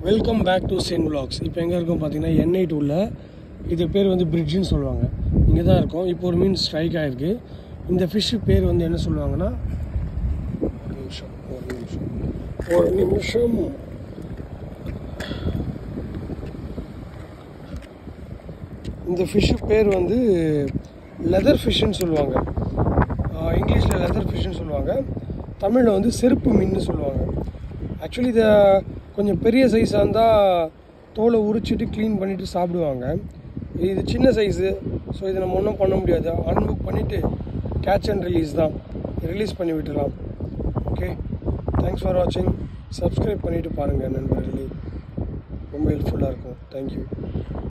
welcome back to சென் vlogs இப்போ எங்கே இருக்கோம் பார்த்தீங்கன்னா என்ஐ டூவில் இது பேர் வந்து பிரிட்ஜுன்னு சொல்லுவாங்க இங்கே தான் இருக்கோம் இப்போ ஒரு மீன் ஸ்ட்ரைக் ஆகிருக்கு இந்த ஃபிஷ்ஷு பேர் வந்து என்ன சொல்லுவாங்கன்னா ஒரு நிமிஷம் ஒரு நிமிஷம் ஒரு நிமிஷம் இந்த ஃபிஷ்ஷு பேர் வந்து லெதர் ஃபிஷ்ஷுன்னு சொல்லுவாங்க இங்கிலீஷில் லெதர் ஃபிஷ்ஷுன்னு சொல்லுவாங்க தமிழில் வந்து செருப்பு மீன்னு சொல்லுவாங்க ஆக்சுவலி இதை கொஞ்சம் பெரிய சைஸாக இருந்தால் தோலை உரிச்சிட்டு க்ளீன் பண்ணிவிட்டு சாப்பிடுவாங்க இது சின்ன சைஸு ஸோ இதை நம்ம ஒன்றும் பண்ண முடியாது அன்புக் பண்ணிவிட்டு கேட்ச் அண்ட் ரிலீஸ் தான் ரிலீஸ் பண்ணி விட்டுடலாம் ஓகே தேங்க்ஸ் ஃபார் வாட்சிங் சப்ஸ்கிரைப் பண்ணிவிட்டு பாருங்கள் நண்பர்களே ரொம்ப ஹெல்ப்ஃபுல்லாக இருக்கும் தேங்க்யூ